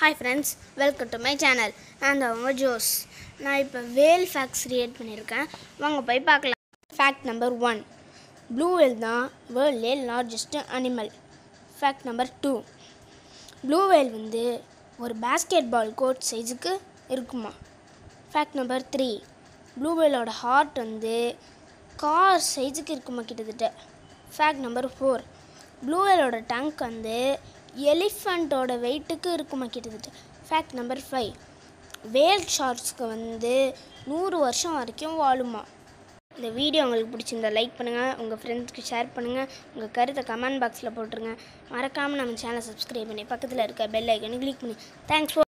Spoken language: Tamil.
hi friends welcome to my channel நான் தான் உங்கள் ஜோஸ் நான் இப்போ வேல் ஃபேக்ட்ஸ் கிரியேட் பண்ணியிருக்கேன் வாங்க போய் பார்க்கலாம் fact number one blue whale தான் வேர்ல்ட்லே largest animal fact number two blue whale வந்து ஒரு பேஸ்கெட் பால் கோர்ட் சைஸுக்கு இருக்குமா ஃபேக்ட் நம்பர் த்ரீ ப்ளூ வேலோட ஹார்ட் வந்து கார் சைஸுக்கு இருக்குமா கிட்டத்தட்ட ஃபேக்ட் நம்பர் ஃபோர் ப்ளூ வேலோட டங்க் வந்து எலிஃபண்ட்டோட வெயிட்டுக்கு இருக்குமா கிட்டத்தட்ட ஃபேக்ட் நம்பர் ஃபைவ் வேல் ஷார்ட்ஸ்க்கு வந்து நூறு வருஷம் வரைக்கும் வாழுமா இந்த வீடியோ உங்களுக்கு பிடிச்சிருந்தா லைக் பண்ணுங்கள் உங்கள் ஃப்ரெண்ட்ஸ்க்கு ஷேர் பண்ணுங்கள் உங்கள் கருத்தை கமெண்ட் பாக்ஸில் போட்டுருங்க மறக்காமல் நம்ம சேனலை சப்ஸ்கிரைப் பண்ணி பக்கத்தில் இருக்க பெல் ஐக்கனை கிளிக் பண்ணி தேங்க்ஸ் ஃபார்